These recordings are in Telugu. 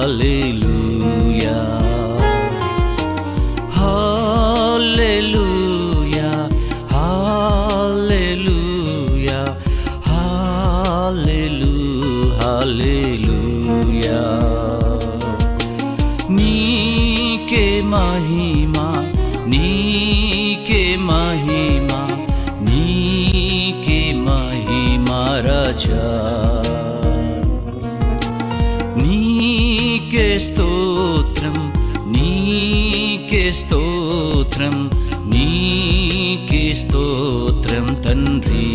హల్లెలూయా హల్లెలూయా హల్లెలూయా హల్లెలూ హల్లెలూయా నీకే మహిమా నీకే మహిమా నీకే మహిమా రాజా నీకే స్తోత్రం నీకే స్తోత్రం నీకే స్తోత్రం తండ్రి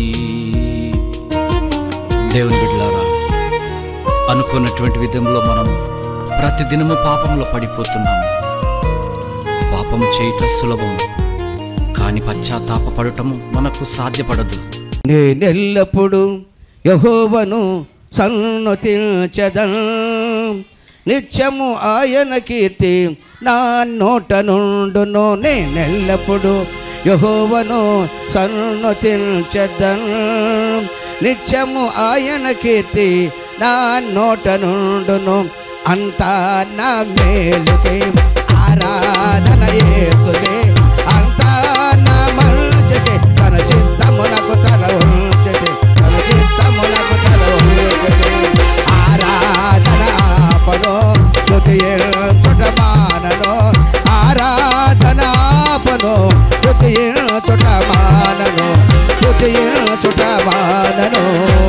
దేవుని బిడ్డలారా అనుకున్నటువంటి విధంలో మనం ప్రతిదినము పాపంలో పడిపోతున్నాము పాపం చేయట సులభం కానీ పశ్చాత్తాపడటము మనకు సాధ్యపడదు నేనెల్లప్పుడు యహోవను సన్నతించదన్ నిత్యము ఆయన కీర్తి నా నోట నుండును నేనెల్లప్పుడు యహోవను సన్నతించదన్ నిత్యము ఆయన కీర్తి నా నోట నుండును అంతా నా మేలుకే ఆరాధన యేసుకే అంతా నా మంచికే తన చిత్తమునకు తల ఉంచతే తన చిత్తమునకు తల ఉంచతే ఆరాధన ఆపలో స్తుతి చుట మానలో ఆరాధన ఆపలో స్తుతి చుట మానను స్తుతి చుట మానను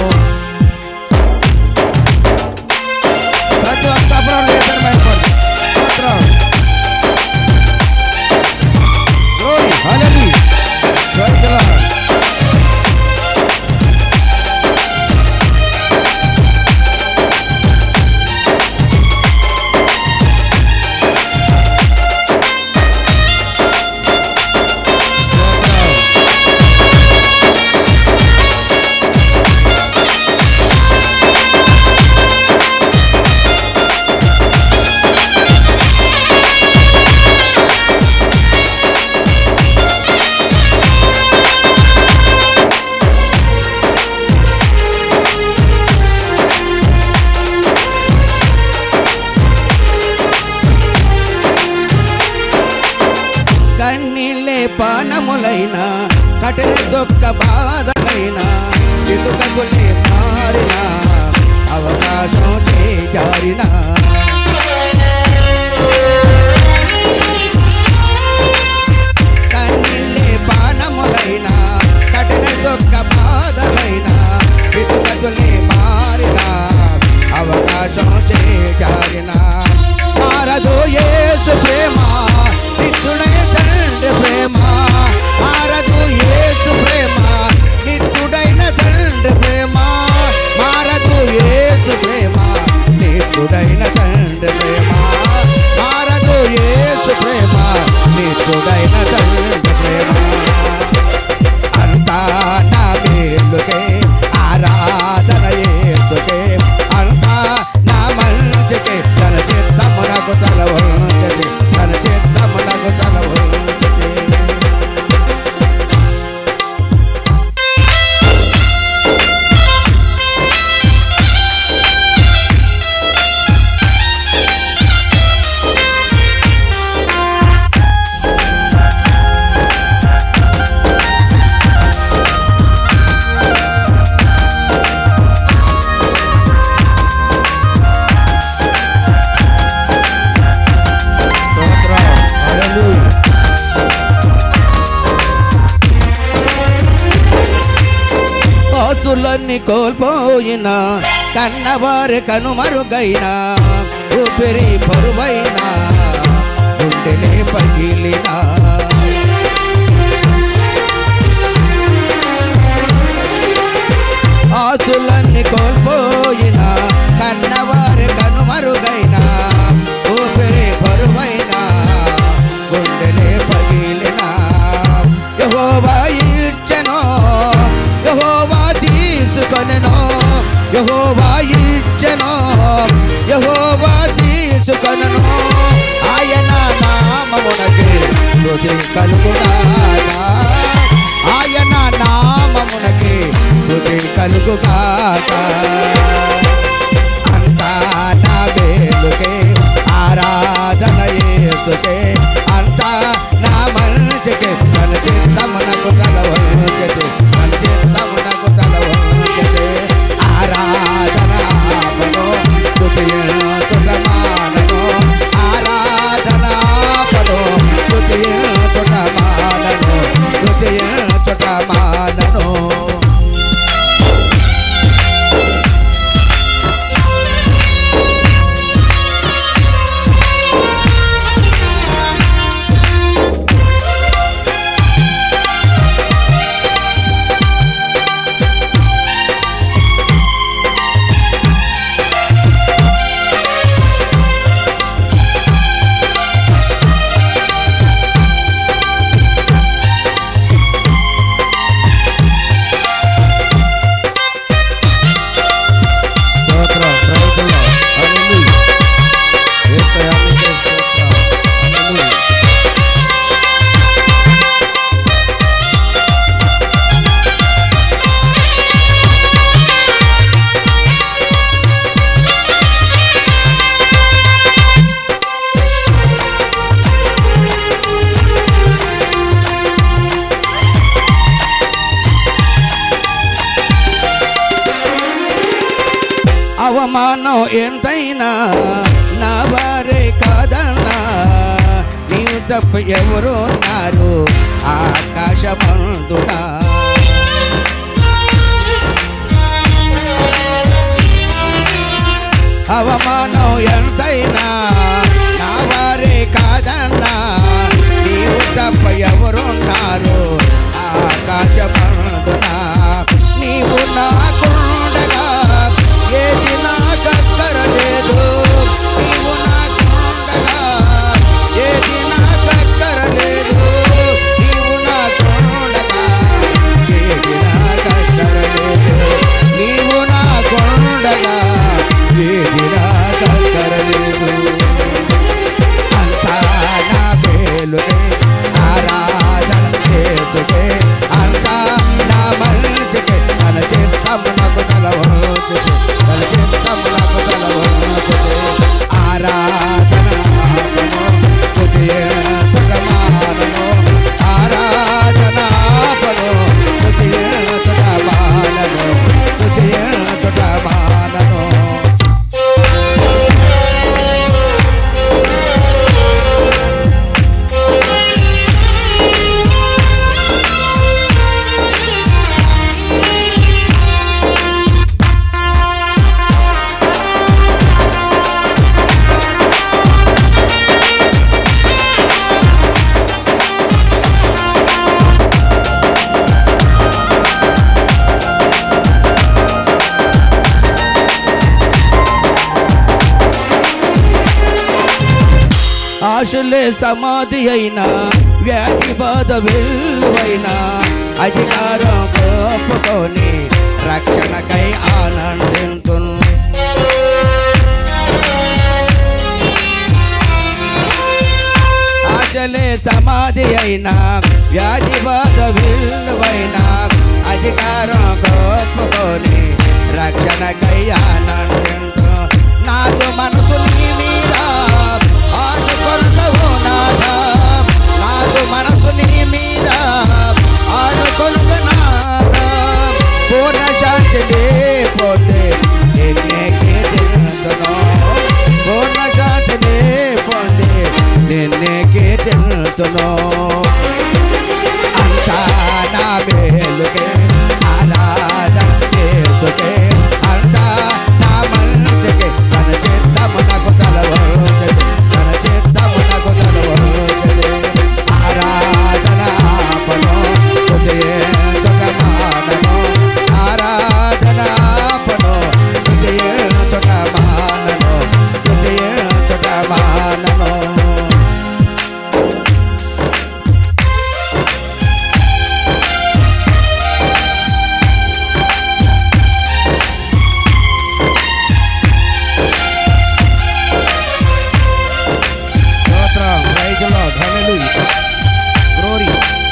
ప్రతి ఒక్క అప్పుడు లేచారు భయపడు స్తోత్రం Glory, hallelujah. Praise the Lord. కన్నీళ్ళే పానములైన కఠిన దుఃఖ బాధలైన ఇటుకగులే మారిన అవకాశం చేజారిన కన్నీళ్ళే పానములైన కఠిన దుఃఖ బాధలైన ఇటుకగులే మారిన అవకాశం చేజారిన మారదు యేసు ప్రేమ నిత్యుడే తండ్రి ప్రేమ మారదు యేసు ప్రేమ నిత్యుడైన తండ్రి ప్రేమ మారదు యేసు ప్రేమ నిత్యుడైన తండ్రి ప్రేమ మారదు యేసు ప్రేమ నిత్యుడైన తండ్రి ప్రేమ అంతా నా మేలుకే ఆరాధన యేసుకే అంతా నా మంచికే తన చిత్తమునకు తల ఉంచటి తన చిత్తమునకు తల ఉంచటి స్తోత్రం హల్లెలూయా ఆస్తులన్నీ కోల్పోయిన కన్నవారి కనుమరుగైన ఊపిరి పరువైన గుండెలే పగిలిన ఆస్తులన్నీ కోల్పోయిన కన్నవారి కనుమరుగైన ఊపిరి పరువైన గుండెలే పగిలిన యహోవా ఇచ్చను యహోవా తీసుకొనెను యహోవా ఇచ్చను యహోవా తీసుకొనెను ఆయన నామమునకి స్తుతి కలుగుగాక ఆయన నామమునకి స్తుతి కలుగుగాక అంతా నా వేలుకే అవమానం ఎంతైనా నా వారే కాదన్నా నీవు తప్ప ఎవరు ఉన్నారు ఆకాశమందునా అవమానం ఎంతైనా నా వారే కాదన్నా నీవు తప్ప ఎవరున్నారు ఆకాశమందునా నీవు నాకుండగా ఏది నాకక్కరలేదు నీవు నాకుండగా ఏది నాకక్కరలేదు నీవు నాకుండగా ఏది నాకక్కరలేదు నీవు నాకుండగా ఏది నాకక్కరలేదు అంతా నా మేలునే ఆరాధన చేసుకే అంతా నా మంచికే తన చిత్తమునకు తలవంచుకే తన చిత్తమునకు తలవంచుకే ఆరాధన ఆపను స్తుతించుటమానను ఆరాధన ఆపను స్తుతించుటమానను స్తుతించుటమానను ఆశలే సమాధి అయినా వ్యాధి బాధ వెల్లువైనా అధికారం కోపుకొని రక్షణకై ఆనందింతు ఆశలే సమాధి అయినా వ్యాధి బాధ విలువైనా అధికారం కోపుకొని రక్షణకై ఆనందింతు నాదు మనసు నీ మీద ఆనుకొనకవు నాదా నాదు మనసు నీ మీద ఆనుకొనక నాదా పూర్ణ శాంతి పోతే ఎన్నేకే తెలుసును పూర్ణ శాంతి పొంది నిన్నేకే తెలుసును అంతా నా మేలుకే ఆరాధన చేసుకే అంతా నా మంచికే తన చిత్తమునకు తలవంచది తన చిత్తమునకు తలవంచది ఆరాధన ఆపను స్తుతించుటమానను ఆరాధన ఆపను స్తుతించుటమానను స్తుతించుటమానను స్తోత్రం రైతులో ధనులు గ్లోరీ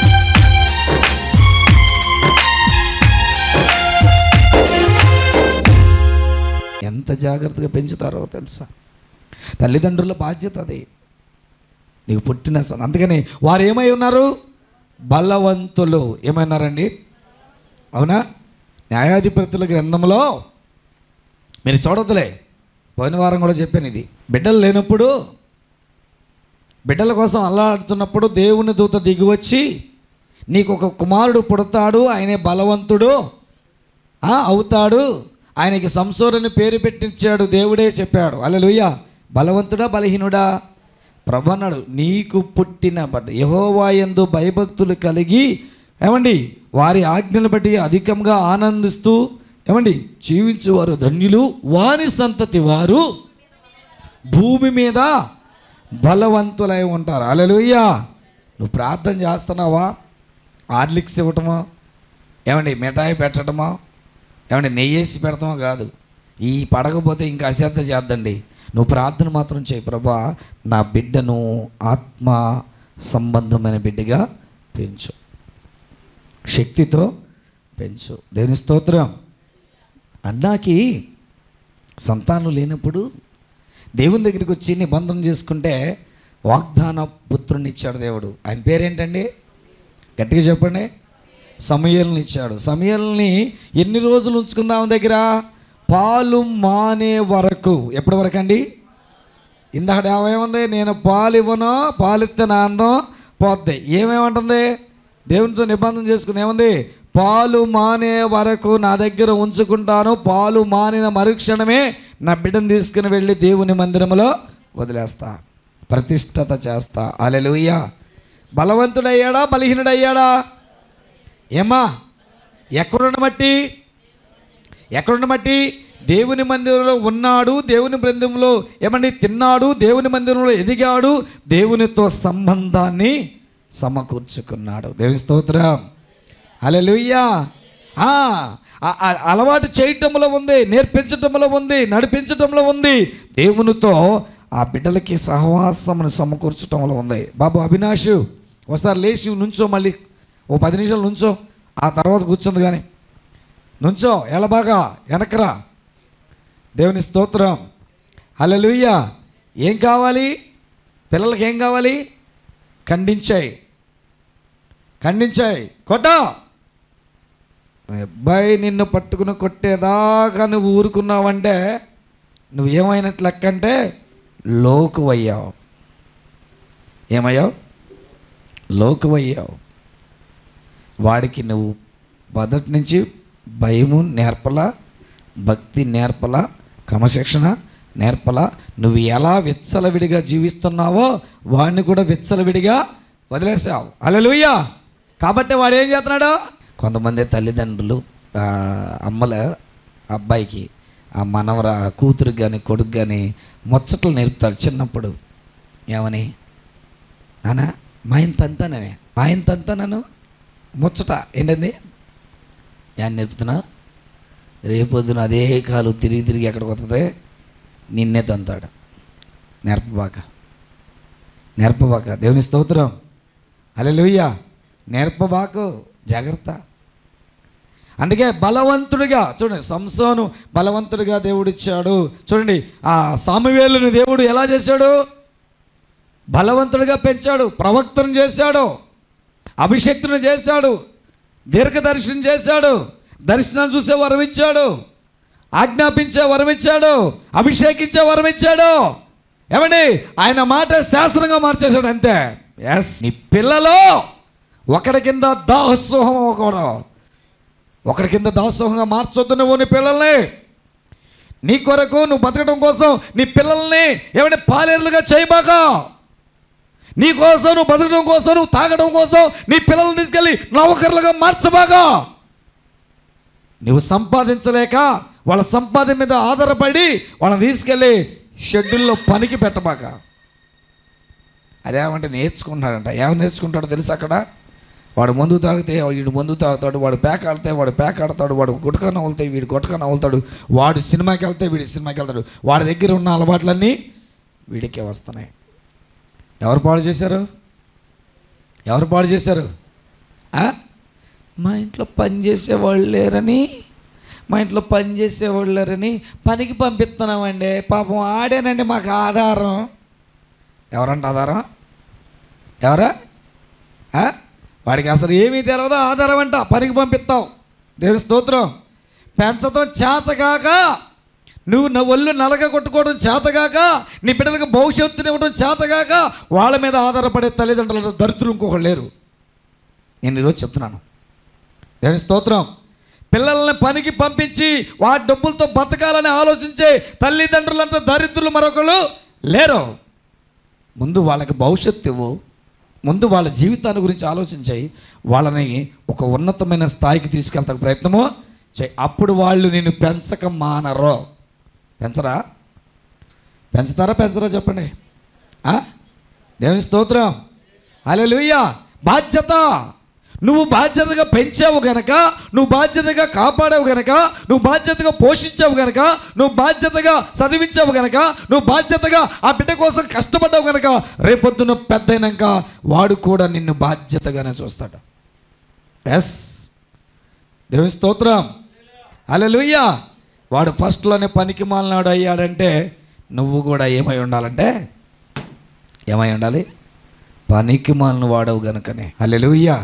ఎంత జాగ్రత్తగా పెంచుతారో తెలుసా తల్లిదండ్రుల బాధ్యత అది నీకు పుట్టిన స- అందుకని వారు ఏమై ఉన్నారు బలవంతులు ఏమన్నారండి అవునా న్యాయాధిపతుల గ్రంథంలో మీరు చూడదులే పోయిన వారం కూడా చెప్పాను ఇది బిడ్డలు లేనప్పుడు బిడ్డల కోసం అల్లాడుతున్నప్పుడు దేవుని దూత దిగివచ్చి నీకు ఒక కుమారుడు పుడతాడు ఆయనే బలవంతుడు ఆ, అవుతాడు ఆయనకి సంసోరని పేరు పెట్టించాడు దేవుడే చెప్పాడు అల్లెలుయ్య బలవంతుడా బలహీనుడా ప్రభు అన్నాడు నీకు పుట్టిన బట్ట యహోవాయందు భయభక్తులు కలిగి ఏమండి వారి ఆజ్ఞలు బట్టి అధికంగా ఆనందిస్తూ ఏమండి జీవించువారు ధన్యులు వారి సంతతి వారు భూమి మీద బలవంతులై ఉంటారు అలలుయ్యా నువ్వు ప్రార్థన చేస్తున్నావా ఆర్లిక్స్ ఇవ్వటమో ఏమండి మిఠాయి పెట్టడమో ఏమండి నెయ్యేసి పెడతామో కాదు ఈ పడకపోతే ఇంకా అశ్రద్ధ చేద్దండి నువ్వు ప్రార్థన మాత్రం చేయి ప్రభా నా బిడ్డను ఆత్మ సంబంధమైన బిడ్డగా పెంచు శక్తితో పెంచు దేని స్తోత్రం అన్నాకి సంతానం లేనప్పుడు దేవుని దగ్గరికి వచ్చి నిబంధన చేసుకుంటే వాగ్దాన పుత్రుని ఇచ్చాడు దేవుడు ఆయన పేరేంటండి గట్టిగా చెప్పండి సమయల్ని ఇచ్చాడు సమయల్ని ఎన్ని రోజులు ఉంచుకుందాం దగ్గర పాలు మానే వరకు ఎప్పటి వరకు అండి ఇందాక ఏమేముంది నేను పాలు ఇవ్వను పాలిస్తే నా అందం పోద్ది ఏమేమంటుంది దేవునితో నిబంధన చేసుకుని ఏముంది పాలు మానే వరకు నా దగ్గర ఉంచుకుంటాను పాలు మానిన మరుక్షణమే నా బిడ్డను తీసుకుని వెళ్ళి దేవుని మందిరంలో వదిలేస్తా ప్రతిష్టత చేస్తా అలెలుయ్యా బలవంతుడయ్యాడా బలహీనుడయ్యాడా ఏమా ఎక్కడున్న మట్టి ఎక్కడున్న మట్టి దేవుని మందిరంలో ఉన్నాడు దేవుని బృందంలో ఏమండి తిన్నాడు దేవుని మందిరంలో ఎదిగాడు దేవునితో సంబంధాన్ని సమకూర్చుకున్నాడు దేవుని స్తోత్రం అలెలుయ్యా అలవాటు చేయటంలో ఉంది నేర్పించటంలో ఉంది నడిపించటంలో ఉంది దేవునితో ఆ బిడ్డలకి సహవాసమును సమకూర్చటంలో ఉంది బాబు అవినాష్ ఒకసారి లేచి నుంచో మళ్ళీ ఓ పది నిమిషాలు నుంచో ఆ తర్వాత కూర్చుంది కానీ నుంచో ఎలబాగా వెనకరా దేవుని స్తోత్రం హల్లెలూయా ఏం కావాలి పిల్లలకి ఏం కావాలి ఖండించాయి ఖండించాయి కొట్ట అబ్బాయి నిన్ను పట్టుకుని కొట్టేదాకా నువ్వు ఊరుకున్నావంటే నువ్వు ఏమైనట్లు లెక్కంటే లోకువయ్యావు ఏమయ్యావు లోకువయ్యావు వాడికి నువ్వు మొదటి నుంచి భయము నేర్పలా భక్తి నేర్పలా క్రమశిక్షణ నేర్పలా నువ్వు ఎలా విచ్చలవిడిగా జీవిస్తున్నావో వాడిని కూడా విచ్చలవిడిగా వదిలేసావు అలలుయ్యా కాబట్టి వాడు ఏం చేస్తున్నాడు కొంతమంది తల్లిదండ్రులు ఆ, అమ్మల అబ్బాయికి ఆ మనవర కూతురు కానీ కొడుకు కానీ ముచ్చట్లు నేర్పుతారు చిన్నప్పుడు ఏమని నానా మా ఇంత అంతానే మా ఇంత అంతా నన్ను ముచ్చట ఏంటండి ఏం నేర్పుతున్నా రేపొద్దున అదే కాలు తిరిగి తిరిగి ఎక్కడికి వస్తుంది నిన్నే తంతాడు నేర్పబాక నేర్పబాక దేవుని స్తోత్రం అలెలుయ్య నేర్పబాకు జాగ్రత్త అందుకే బలవంతుడిగా చూడండి సంసోను బలవంతుడిగా దేవుడిచ్చాడు చూడండి ఆ సామువేలుని దేవుడు ఎలా చేశాడు బలవంతుడిగా పెంచాడు ప్రవక్తను చేశాడు అభిషక్తుని చేశాడు దీర్ఘదర్శనం చేశాడు దర్శనం చూసే వరం ఇచ్చాడు ఆజ్ఞాపించే వరం ఇచ్చాడు అభిషేకించే వరం ఇచ్చాడు ఏమండి ఆయన మాట శాస్త్రంగా మార్చేశాడు అంతే ఎస్ నీ పిల్లలో ఒకడి కింద దాసోహం అవ్వకూడదు ఒకడి కింద దాసోహంగా మార్చొద్దు నువ్వు నీ పిల్లల్ని నీ కొరకు నువ్వు బతకడం కోసం నీ పిల్లల్ని ఏమంటే పాలేరులుగా చేయబాక నీ కోసం నువ్వు బతకడం కోసం నువ్వు తాగడం కోసం నీ పిల్లల్ని తీసుకెళ్ళి నౌకర్లుగా మార్చబాగా నువ్వు సంపాదించలేక వాళ్ళ సంపాదన మీద ఆధారపడి వాళ్ళని తీసుకెళ్ళి షెడ్యూల్లో పనికి పెట్టబాక అదేమంటే నేర్చుకుంటాడంట ఏమని నేర్చుకుంటాడో తెలుసు అక్కడ వాడు మందు తాగితే వీడు మందు తాగుతాడు వాడు పేక ఆడితే వాడు పేక ఆడతాడు వాడు గుటక నవ్వులుతే వీడు గుటక నవ్వుతాడు వాడు సినిమాకి వెళ్తే వీడు సినిమాకి వెళ్తాడు వాడి దగ్గర ఉన్న అలవాట్లన్నీ వీడికే వస్తున్నాయి ఎవరు పాడు చేశారు ఎవరు పాడు చేశారు ఆ? మా ఇంట్లో పని చేసేవాళ్ళు లేరని మా ఇంట్లో పని చేసేవాళ్ళు లేరని పనికి పంపిస్తున్నామండి పాపం ఆడేనండి మాకు ఆధారం ఎవరంట ఆధారం ఎవరా ఆ? వాడికి అసలు ఏమీ తెలియదో ఆధారం అంట పనికి పంపిస్తావు దేవుని స్తోత్రం పెంచడం చేతగాక నువ్వు నా ఒళ్ళు నలగ కొట్టుకోవడం చేతగాక నీ బిడ్డలకు భవిష్యత్తుని ఇవ్వడం చేతగాక వాళ్ళ మీద ఆధారపడే తల్లిదండ్రులు దరిద్రం ఇంకొకరు లేరు నేను ఈరోజు చెప్తున్నాను దేవుని స్తోత్రం పిల్లల్ని పనికి పంపించి వాటి డబ్బులతో బతకాలని ఆలోచించే తల్లిదండ్రులంతా దరిద్రులు మరొకరు లేరు ముందు వాళ్ళకి భవిష్యత్తు ఇవ్వు ముందు వాళ్ళ జీవితాన్ని గురించి ఆలోచించాయి వాళ్ళని ఒక ఉన్నతమైన స్థాయికి తీసుకెళ్తా ప్రయత్నము చేయి అప్పుడు వాళ్ళు నేను పెంచక మానరో పెంచరా పెంచుతారా పెంచరా చెప్పండి ఆ? దేవుని స్తోత్రం అలెలుయ్యా బాధ్యత నువ్వు బాధ్యతగా పెంచావు గనక నువ్వు బాధ్యతగా కాపాడావు గనక నువ్వు బాధ్యతగా పోషించావు గనక నువ్వు బాధ్యతగా చదివించావు గనక నువ్వు బాధ్యతగా ఆ బిడ్డ కోసం కష్టపడ్డావు గనక రేపొద్దున పెద్దయినాక వాడు కూడా నిన్ను బాధ్యతగానే చూస్తాడు ఎస్ దేవుని స్తోత్రం అలెలుయ్యా వాడు ఫస్ట్లోనే పనికి మాలినాడు అయ్యాడంటే నువ్వు కూడా ఏమై ఉండాలంటే ఏమై ఉండాలి పనికి మాలిన వాడవు గనుకనే అల్లెలుయ్యా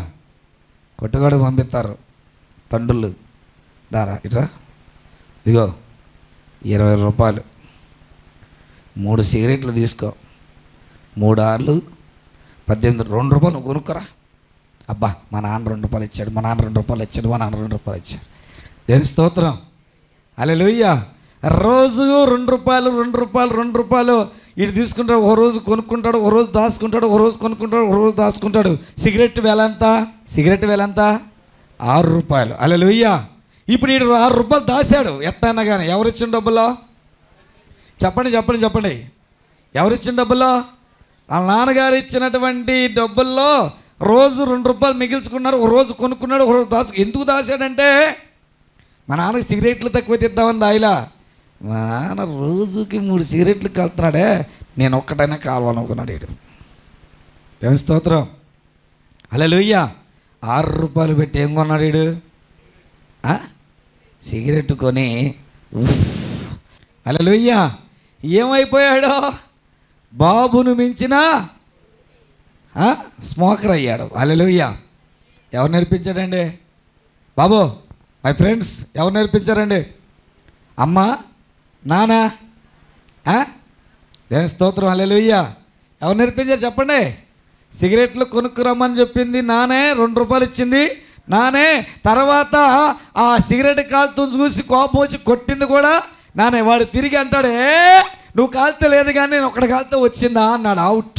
కొట్టుగాడు పంపిస్తారు తండ్రులు దారా ఇట్రా ఇదిగో ఇరవై రూపాయలు మూడు సిగరెట్లు తీసుకో మూడు ఆర్లు పద్దెనిమిది రెండు రూపాయలు నువ్వు కొనుక్కరా అబ్బా మా నాన్న రెండు రూపాయలు ఇచ్చాడు మా నాన్న రెండు రూపాయలు ఇచ్చాడు మా నాన్న రెండు రూపాయలు ఇచ్చాడు దేని స్తోత్రం అలే రోజు రెండు రూపాయలు రెండు రూపాయలు రెండు రూపాయలు ఇటు తీసుకుంటాడు ఒక రోజు కొనుక్కుంటాడు ఒక రోజు దాచుకుంటాడు ఒక రోజు కొనుక్కుంటాడు ఒక రోజు దాచుకుంటాడు సిగరెట్ వేల ఎంత సిగరెట్ వేల ఎంత ఆరు రూపాయలు అలే ఇప్పుడు ఈడు ఆరు రూపాయలు దాశాడు ఎట్టయినా కానీ ఎవరు ఇచ్చిన డబ్బులో చెప్పండి చెప్పండి చెప్పండి ఎవరు ఇచ్చిన డబ్బుల్లో వాళ్ళ నాన్నగారు ఇచ్చినటువంటి డబ్బుల్లో రోజు రెండు రూపాయలు మిగిల్చుకున్నారు ఒక రోజు కొనుక్కున్నాడు ఒక రోజు దాచు ఎందుకు దాచాడంటే మా నాన్నకి సిగరెట్లు తక్కువ తిద్దామని దాయిలా మా నాన్న రోజుకి మూడు సిగరెట్లు కలుతున్నాడే నేను ఒక్కటైనా కావాలనుకున్నాడు వీడు ఏం స్తోత్రం అలా లొయ్య ఆరు రూపాయలు పెట్టి ఏం కొన్నాడు వీడు ఆ? సిగరెట్ కొని అలా లొయ్య ఏమైపోయాడో బాబును మించిన ఆ? స్మోకర్ అయ్యాడు అలెలుయ్య ఎవరు నేర్పించాడండి బాబు మై ఫ్రెండ్స్ ఎవరు నేర్పించారండి అమ్మ నానా ఆ? దేని స్తోత్రం అలెలుయ్య ఎవరు నేర్పించారు చెప్పండి సిగరెట్లు కొనుక్కురమ్మని చెప్పింది నానే రెండు రూపాయలు ఇచ్చింది నానే తర్వాత ఆ సిగరెట్ కాలుతూ చూసి కోపం వచ్చి కొట్టింది కూడా నానే వాడు తిరిగి అంటాడే నువ్వు కాలితే లేదు కానీ నేను ఒకటి కాలితే వచ్చిందా అన్నాడు అవుట్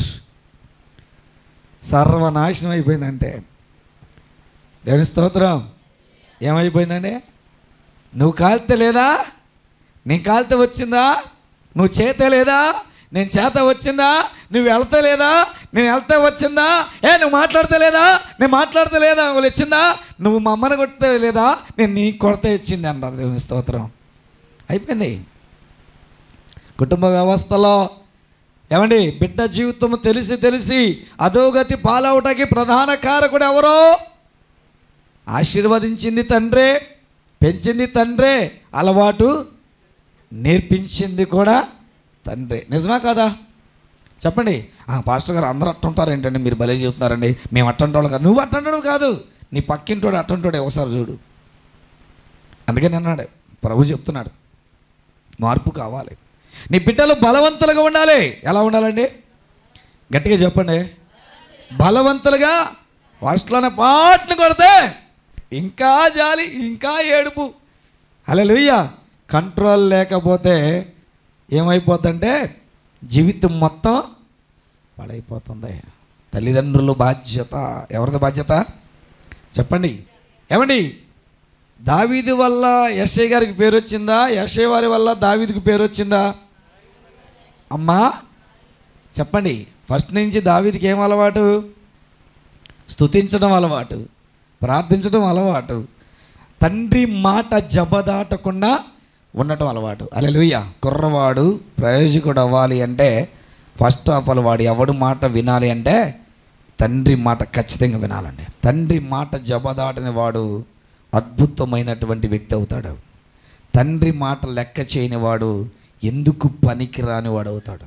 సర్వనాశనం అయిపోయింది అంతే దేవుని స్తోత్రం ఏమైపోయిందండి నువ్వు కాలితే లేదా నేను కాలితే వచ్చిందా నువ్వు చేత లేదా నేను చేత వచ్చిందా నువ్వు వెళ్తా లేదా నేను వెళ్తే వచ్చిందా ఏ నువ్వు మాట్లాడితే లేదా నేను మాట్లాడితే లేదా వాళ్ళు వచ్చిందా నువ్వు మా అమ్మని కొడితే లేదా నేను నీకు కొడితే వచ్చింది అంటారు దేవుని స్తోత్రం అయిపోయింది కుటుంబ వ్యవస్థలో ఏమండి బిడ్డ జీవితం తెలిసి తెలిసి అధోగతి పాలవటానికి ప్రధాన కారకుడు ఎవరో ఆశీర్వదించింది తండ్రే పెంచింది తండ్రే అలవాటు నేర్పించింది కూడా తండ్రే నిజమా కదా చెప్పండి ఆ పాస్టర్ గారు అందరూ అట్టుంటారు ఏంటండి మీరు భలే చెబుతున్నారండి మేము అట్టంటోళ్ళు కాదు నువ్వు అట్టంటాడు కాదు నీ పక్కింటోడు అట్టంటాడు ఒకసారి చూడు అందుకని అన్నాడు ప్రభు చెప్తున్నాడు మార్పు కావాలి నీ బిడ్డలు బలవంతులుగా ఉండాలి ఎలా ఉండాలండి గట్టిగా చెప్పండి బలవంతులుగా ఫస్ట్లోనే పాటను కొడితే ఇంకా జాలి ఇంకా ఏడుపు అలా కంట్రోల్ లేకపోతే ఏమైపోతుందంటే జీవితం మొత్తం పడైపోతుంది తల్లిదండ్రుల బాధ్యత ఎవరిది బాధ్యత చెప్పండి ఏమండి దావీదు వల్ల యశ్ఐ గారికి పేరు వచ్చిందా యశ్ఐ వారి వల్ల దావీదుకి పేరు వచ్చిందా అమ్మా చెప్పండి ఫస్ట్ నుంచి దావీదికి ఏం అలవాటు స్తుతించడం అలవాటు ప్రార్థించడం అలవాటు తండ్రి మాట జబదాటకుండా ఉండటం అలవాటు అలెలుయ్య కుర్రవాడు ప్రయోజకుడు అవ్వాలి అంటే ఫస్ట్ ఆఫ్ ఆల్ వాడు ఎవడు మాట వినాలి అంటే తండ్రి మాట ఖచ్చితంగా వినాలండి తండ్రి మాట జబదాటని వాడు అద్భుతమైనటువంటి వ్యక్తి అవుతాడు తండ్రి మాట లెక్క చేయని వాడు ఎందుకు పనికిరాని వాడు అవుతాడు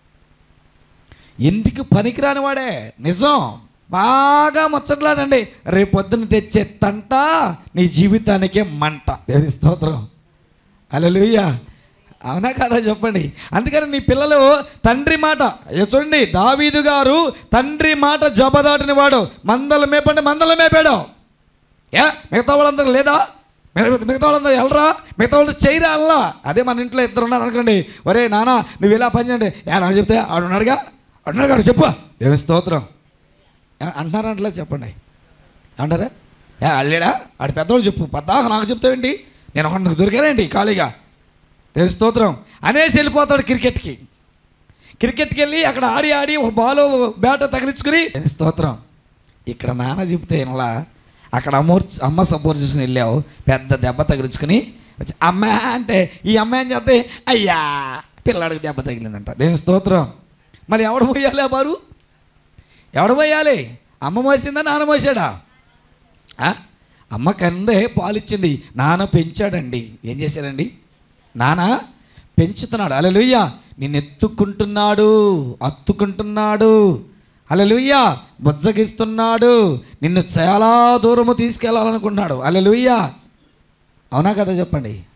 ఎందుకు పనికిరాని వాడే నిజం బాగా ముచ్చట్లాడండి రేపు పొద్దున తెచ్చే తంట నీ జీవితానికే మంట దేవుని స్తోత్రం అలలుయ్య అవునా కదా చెప్పండి అందుకని నీ పిల్లలు తండ్రి మాట ఏ చూడండి దావీదు గారు తండ్రి మాట జబదాటిన వాడు మందలు మేపండి మందలు మేపాడు ఏ మిగతా వాళ్ళందరూ లేదా మిగతా మిగతా వాళ్ళందరూ వెళ్ళరా మిగతా వాళ్ళు చేయరా అల్లా అదే మన ఇంట్లో ఇద్దరు ఉన్నారు అనుకోండి ఒరే నాన్న నువ్వు ఇలా పని చేయండి ఏ నాకు చెప్తే ఆడు ఉన్నాడుగా అన్నాడు కాడు చెప్పు దేవుని స్తోత్రం ఏ, అంటున్నారా అంటలే చెప్పండి అంటారా ఏ అల్లేడా ఆడు పెద్దవాడు చెప్పు పద్దాక నాకు చెప్తావేంటి నేను ఒకటి దొరికానండి ఖాళీగా దేవుని స్తోత్రం అనేసి వెళ్ళిపోతాడు క్రికెట్కి క్రికెట్కి వెళ్ళి అక్కడ ఆడి ఆడి ఒక బాలు బ్యాట్ తగిలించుకుని దేవుని స్తోత్రం ఇక్కడ నాన్న చెప్తే ఇలా అక్కడ అమ్మ అమ్మ సపోర్ట్ చేసుకుని వెళ్ళావు పెద్ద దెబ్బ తగిలించుకుని వచ్చి అమ్మ అంటే ఈ అమ్మ ఏం చేస్తే అయ్యా పిల్లాడికి దెబ్బ తగిలిందంట దేవుని స్తోత్రం మరి ఎవడు పోయాలి ఆ బారు ఎవడు పోయాలి అమ్మ మోసిందా నాన్న మోసాడా ఆ? అమ్మ కందే పాలిచ్చింది నాన్న పెంచాడండి ఏం చేశాడండి నాన్న పెంచుతున్నాడు అలలుయ్య నిన్ను ఎత్తుకుంటున్నాడు అత్తుకుంటున్నాడు అలలుయ్య బుజ్జగిస్తున్నాడు నిన్ను చాలా దూరము తీసుకెళ్ళాలనుకుంటున్నాడు అలలుయ్య అవునా కదా చెప్పండి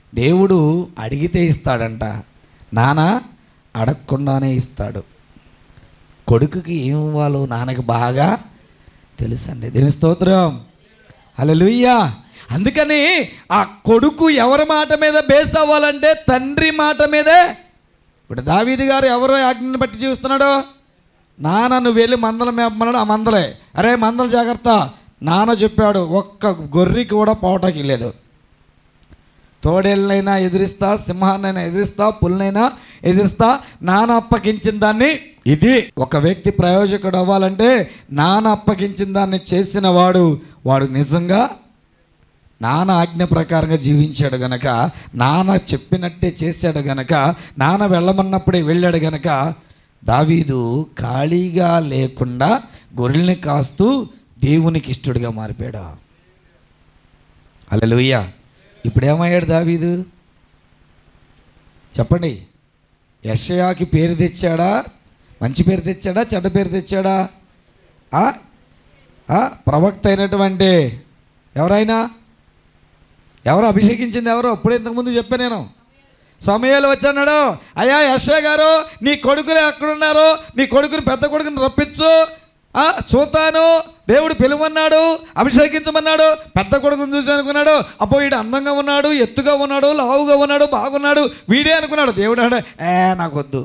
దేవుడు అడిగితే ఇస్తాడంట నాన్న అడగకుండానే ఇస్తాడు కొడుకుకి ఏం ఇవ్వాలో నాన్నకి బాగా తెలుసండి దేవుని స్తోత్రం హల్లెలూయా అందుకని ఆ కొడుకు ఎవరి మాట మీద బేస్ అవ్వాలంటే తండ్రి మాట మీదే ఇప్పుడు దావీది గారు ఎవరో ఆజ్ఞని బట్టి చూస్తున్నాడు నాన్న నువ్వు వెళ్ళి మందలు మేపమన్నాడు ఆ మందలే అరే మందలు జాగ్రత్త నాన్న చెప్పాడు ఒక్క గొర్రెకి కూడా పోవటానికి లేదు తోడేళ్ళనైనా ఎదిరిస్తా సింహాన్నైనా ఎదిరిస్తా పుల్లనైనా ఎదిరిస్తా నాన్న అప్పగించిన దాన్ని ఇది ఒక వ్యక్తి ప్రయోజకుడు అవ్వాలంటే నాన్న అప్పగించిన దాన్ని చేసిన వాడు వాడు నిజంగా నాన్న ఆజ్ఞ ప్రకారంగా జీవించాడు గనక నాన్న చెప్పినట్టే చేశాడు గనక నాన్న వెళ్ళమన్నప్పుడే వెళ్ళాడు గనక దావీదు ఖాళీగా లేకుండా గొర్రెల్ని కాస్తూ దేవునికి ఇష్టడుగా మారిపోయాడు అల్లెలుయ్యా ఇప్పుడు ఏమయ్యాడు దావీదు చెప్పండి యషయాకి పేరు తెచ్చాడా మంచి పేరు తెచ్చాడా చెడ్డ పేరు తెచ్చాడా ఆ? ఆ? ప్రవక్త అయినటువంటి ఎవరైనా ఎవరు అభిషేకించింది ఎవరు అప్పుడే ఇంతకుముందు చెప్పాను నేను సమయాలు వచ్చాడు అయ్యా యశ గారు నీ కొడుకులు ఎక్కడున్నారు నీ కొడుకుని పెద్ద కొడుకుని రప్పించు ఆ, చూతాను దేవుడు పిలువన్నాడు అభిషేకించమన్నాడు పెద్ద కొడుకుని చూసి అనుకున్నాడు అబ్బో వీడు అందంగా ఉన్నాడు ఎత్తుగా ఉన్నాడు లావుగా ఉన్నాడు బాగున్నాడు వీడే అనుకున్నాడు దేవుడు అన్నాడు ఏ నాకొద్దు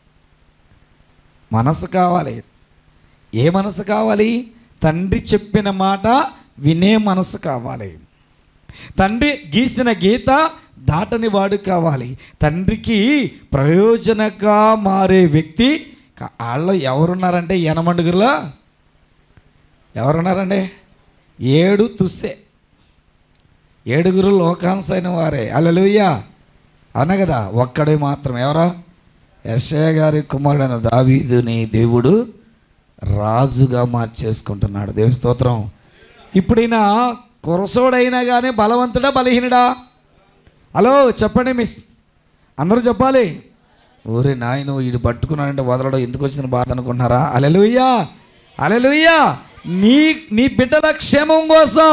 మనసు కావాలి ఏ మనసు కావాలి తండ్రి చెప్పిన మాట వినే మనసు కావాలి తండ్రి గీసిన గీత దాటని వాడు కావాలి తండ్రికి ప్రయోజనగా మారే వ్యక్తి కా- వాళ్ళు ఎవరున్నారంటే యనమండుగురులో ఎవరున్నారండి ఏడు తుస్సే ఏడుగురు లోకాంశైన వారే అలలుయ్యా అన్న కదా ఒక్కడే మాత్రం ఎవరా యశయ గారి కుమారుడైన దావీదుని దేవుడు రాజుగా మార్చేసుకుంటున్నాడు దేవుని స్తోత్రం ఇప్పుడు ఈయన కురసోడైనా కానీ బలవంతుడా బలహీనుడా హలో చెప్పండి మిస్ అందరూ చెప్పాలి ఊరే నాయన వీడు పట్టుకున్నాడంటే వదలడం ఎందుకు వచ్చిన బాధ అనుకుంటున్నారా అలెలుయ్యా అలెలుయ్యా నీ నీ బిడ్డల క్షేమం కోసం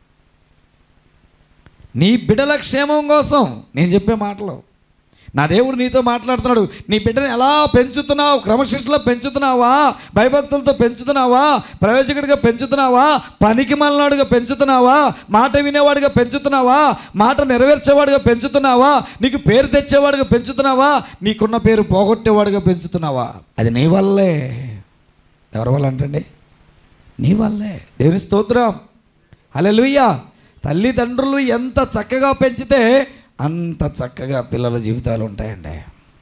నీ బిడ్డల క్షేమం కోసం నేను చెప్పే మాటలు నా దేవుడు నీతో మాట్లాడుతున్నాడు నీ బిడ్డని ఎలా పెంచుతున్నావు క్రమశిక్షణలో పెంచుతున్నావా భయభక్తులతో పెంచుతున్నావా ప్రయోజకుడిగా పెంచుతున్నావా పనికి మలనాడుగా పెంచుతున్నావా మాట వినేవాడిగా పెంచుతున్నావా మాట నెరవేర్చేవాడిగా పెంచుతున్నావా నీకు పేరు తెచ్చేవాడిగా పెంచుతున్నావా నీకున్న పేరు పోగొట్టేవాడిగా పెంచుతున్నావా అది నీ వల్లే ఎవరి వల్ల అంటండి నీ వల్లే దేవుని స్తోత్రం హల్లెలూయా తల్లిదండ్రులు ఎంత చక్కగా పెంచితే అంత చక్కగా పిల్లల జీవితాలు ఉంటాయండి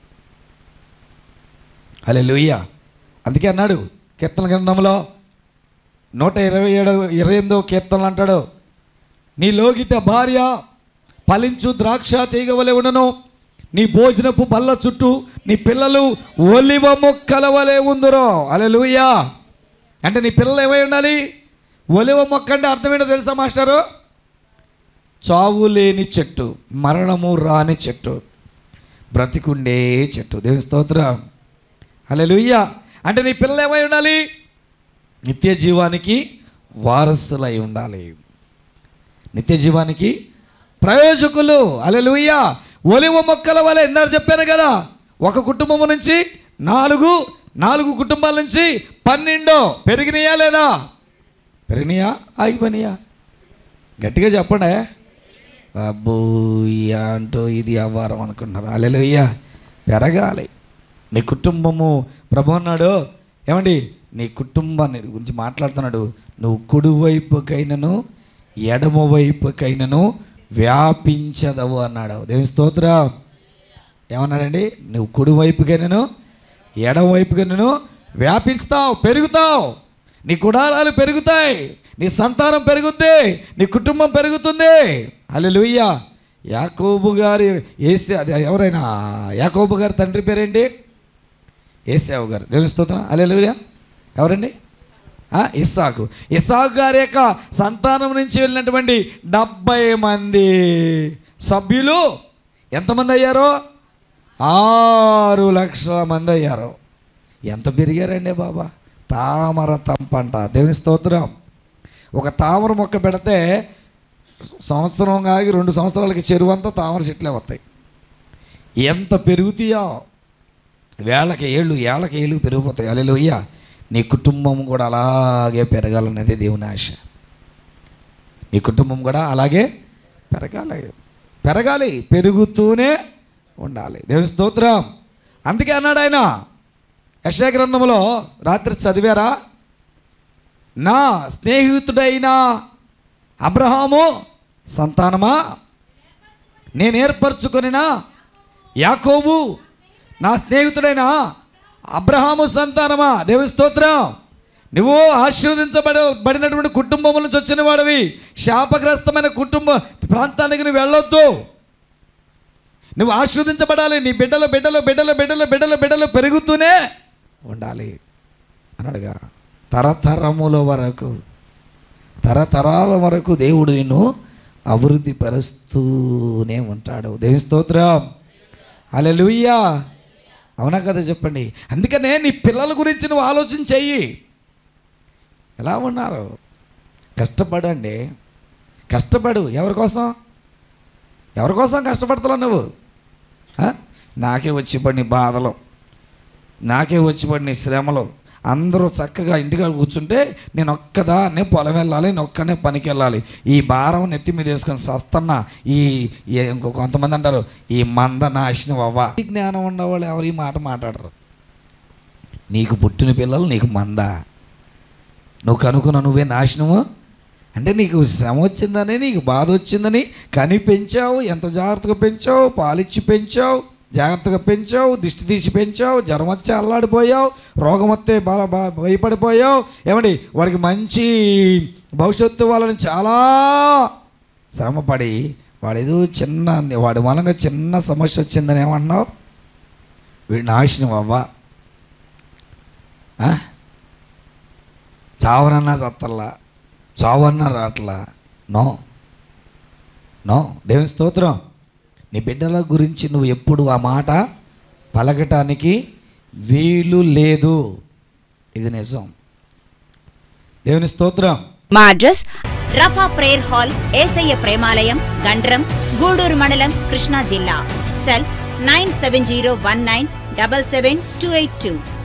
హల్లెలూయా అందుకే అన్నాడు కీర్తన గ్రంథంలో నూట ఇరవై ఏడు ఇరవై ఎనిమిదో కీర్తనలు అంటాడు నీ లోగిట భార్య ఫలించు ద్రాక్ష తీగ వలె ఉండను నీ భోజనపు బల్ల చుట్టూ నీ పిల్లలు ఒలివ మొక్కల వలె ఉందరో అలెలుయ్యా అంటే నీ పిల్లలు ఏమై ఉండాలి ఒలివ మొక్క అంటే అర్థం ఏంటో తెలుసా మాస్టారు చావు లేని చెట్టు మరణము రాని చెట్టు బ్రతికుండే చెట్టు దేవుని స్తోత్రం హల్లెలూయా అంటే నీ పిల్లలు ఏమై ఉండాలి నిత్య జీవానికి వారసులై ఉండాలి నిత్య జీవానికి ప్రయోజకులు అలెలుయ్యా ఒలివ మొక్కల వలె ఇందాక చెప్పాను కదా ఒక కుటుంబం నుంచి నాలుగు నాలుగు కుటుంబాల నుంచి పన్నెండో పెరిగినాయా లేదా పెరిగినాయా ఆగిపోయినాయా గట్టిగా చెప్పండి అబ్బోయ్యా అంటూ ఇది అవ్వారం అనుకుంటున్నారు అలెలుయ్యా పెరగాలి నీ కుటుంబము ప్రభు అన్నాడు ఏమండి నీ కుటుంబాన్ని గురించి మాట్లాడుతున్నాడు నువ్వు కుడివైపుకైనను ఎడమ వైపుకైనను వ్యాపించదవు అన్నాడు దేవుని స్తోత్రం ఏమన్నాడండి నువ్వు కుడివైపుకైనను ఎడమవైపుకైనను వ్యాపిస్తావు పెరుగుతావు నీ కుడారాలు పెరుగుతాయి నీ సంతానం పెరుగుద్ది నీ కుటుంబం పెరుగుతుంది అల్లెలుయ్యా యాకోబు గారి ఏసే అది ఎవరైనా యాకోబు గారి తండ్రి పేరేంటి ఏసావు గారు దేవుని స్తోత్రం అల్లెలుయ్యా ఎవరండి ఆ, ఇస్సాకు ఇస్సాకు గారి యొక్క సంతానం నుంచి వెళ్ళినటువంటి డెబ్బై మంది సభ్యులు ఎంతమంది అయ్యారు ఆరు లక్షల మంది అయ్యారు ఎంత పెరిగారండి బాబా తామర తంపంట దేవుని స్తోత్రం ఒక తామర మొక్క పెడితే సంవత్సరం ఆగి రెండు సంవత్సరాలకి చెరువు అంతా తామర చెట్లే వస్తాయి ఎంత పెరుగుతాయో వేళ్ళకి ఏళ్ళు ఏళ్ళకి ఏళ్ళు పెరిగిపోతాయి అలెలుయ్య నీ కుటుంబం కూడా అలాగే పెరగాలనేది దేవుని ఆశ నీ కుటుంబం కూడా అలాగే పెరగాలి పెరగాలి పెరుగుతూనే ఉండాలి దేవుని స్తోత్రం అందుకే అన్నాడు ఆయన యశా గ్రంథంలో రాత్రి చదివారా నా స్నేహితుడైన అబ్రహాము సంతానమా నేను ఏర్పరచుకొనిన యాకోబు నా స్నేహితుడైన అబ్రహాము సంతానమా దేవుని స్తోత్రం నువ్వు ఆశీర్వదించబడ బడినటువంటి కుటుంబం నుంచి వచ్చిన వాడివి శాపగ్రస్తమైన కుటుంబ ప్రాంతానికి నువ్వు వెళ్ళొద్దు నువ్వు ఆశీర్వదించబడాలి నీ బిడ్డలు బిడ్డలు బిడ్డలు బిడ్డలు బిడ్డలు బిడ్డలు పెరుగుతూనే ఉండాలి అన్నాడుగా తరతరముల వరకు తరతరాల వరకు దేవుడు నిన్ను అభివృద్ధి పరుస్తూనే ఉంటాడు దేవి స్తోత్రం అలెలుయ్యా అవునా కదా చెప్పండి అందుకనే నీ పిల్లల గురించి నువ్వు ఆలోచన చెయ్యి ఎలా ఉన్నారు కష్టపడండి కష్టపడు ఎవరి కోసం ఎవరి కోసం కష్టపడుతున్నావు నువ్వు ఆ? నాకే వచ్చి పడిన బాధలు నాకే వచ్చి పడిన శ్రమలు అందరూ చక్కగా ఇంటికాడ కూర్చుంటే నేను ఒక్కదాన్నే పొలం వెళ్ళాలి నేను ఒక్కనే పనికి వెళ్ళాలి ఈ భారం నెత్తి మీద వేసుకొని సస్తన్నా ఈ ఏ- ఇంకో కొంతమంది అంటారు ఈ మంద నాశనం అవ్వ ఈ జ్ఞానం ఉన్నవాళ్ళు ఎవరు ఈ మాట మాట్లాడరు నీకు పుట్టిన పిల్లలు నీకు మంద నువ్వు కనుక్కున్న నువ్వే నాశనము అంటే నీకు శ్రమ వచ్చిందని నీకు బాధ వచ్చిందని కని పెంచావు ఎంత జాగ్రత్తగా పెంచావు పాలిచ్చి పెంచావు జాగ్రత్తగా పెంచావు దిష్టి తీసి పెంచావు జ్వరం వచ్చి అల్లాడిపోయావు రోగం వస్తే బాగా బా- భయపడిపోయావు ఏమండి వాడికి మంచి భవిష్యత్తు వాళ్ళని చాలా శ్రమపడి వాడు ఏదో చిన్న వాడి మూలంగా చిన్న సమస్య వచ్చిందని ఏమన్నావు వీడు నాశనం అవ్వా ఆ? చావనన్నా చత్తల్లా చావన్నా రాట్లా నో నో దేవుని స్తోత్రం నీ బిడ్డల గురించి నువ్వు ఎప్పుడు ఆ మాట పలకటానికి వీలు లేదు ఇది నిజం దేవుని స్తోత్రం మా address Rapha prayer hall Yesayya Premalayam Gandram Gudur మండలం కృష్ణా జిల్లా cell nine seven zero one nine double seven two eight two